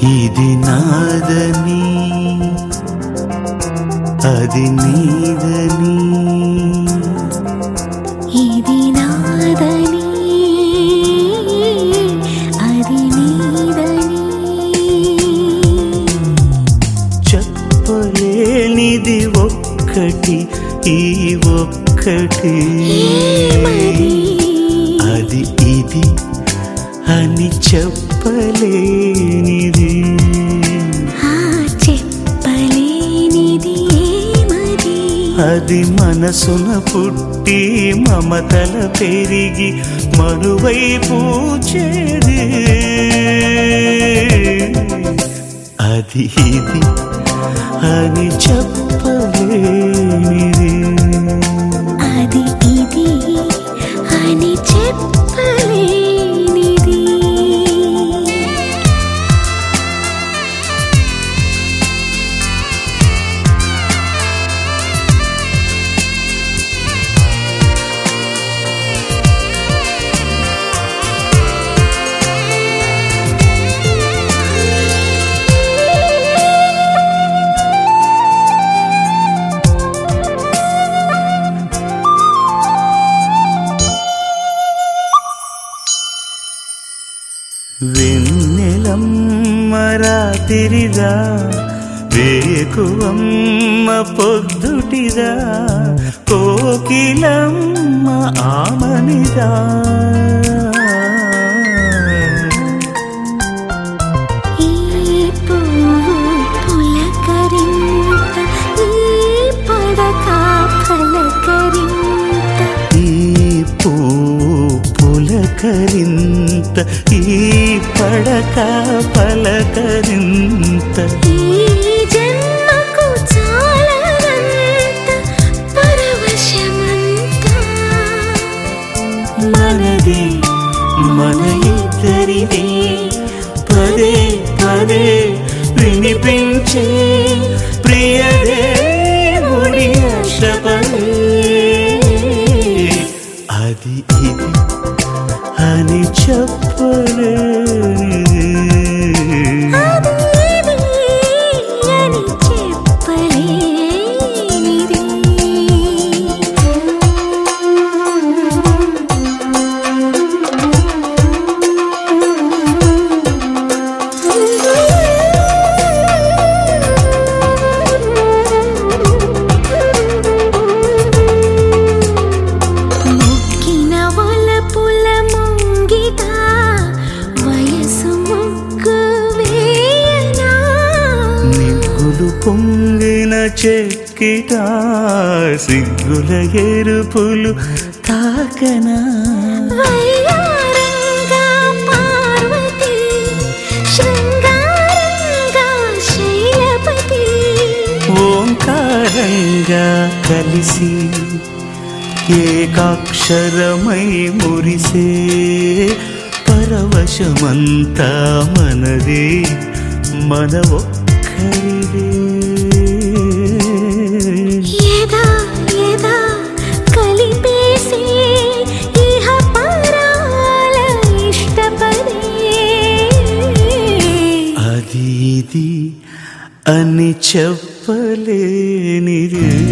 ఇది నాదని అది నీదని ఇది నాదని అది నీదని చెప్పలేనిది ఒక్కటి ఈ ఒక్కటి ఏమది? అది ఇది అని చెప్పలేనిది ఆ చెప్పలేనిది ఏమది అది మనసున పుట్టి మమతల పెరిగి మనువై పూచేది అది ఇది అని చెప్పలేనిది అది ఇది అని చెప్పలేనిది వెన్నెలమ్మ రాతిరిదా వేకువమ్మ పొద్దుటిదా కోకిలమ్మ ఆమనిదా ఈ పువ్వు పులకరింత ఈ పడక పలకరింత ఈ పువ్వు పులకరింత ఈ పడక పలకరింత ఈ జన్మకు చాలనంత పరవశమంతా మనది మన ఇద్దరిది పదే పదే వినిపించే ప్రియదేవుడి శపథే అది ఇది అని చెప్పలేనిది అది ఇది అని చెప్పలేనిది మొక్కిన వలపుల ముంగిట వయసు ముగ్గు వేయనా నిగ్గులు పొంగిన చెక్కిట సిగ్గుల ఎరుపులు తాకనా వయ్యారంగా పార్వతి శృంగారంగా శైలపతి ఓంకారంగా కలిసి ఏకాక్షరమై మురిసే పరవశమంతా మనదే మన ఒక్కరిదే యదా యదా కలిపేసి ఇహ పరాల ఇష్టపడే అది ఇది అని చెప్పలేనిదే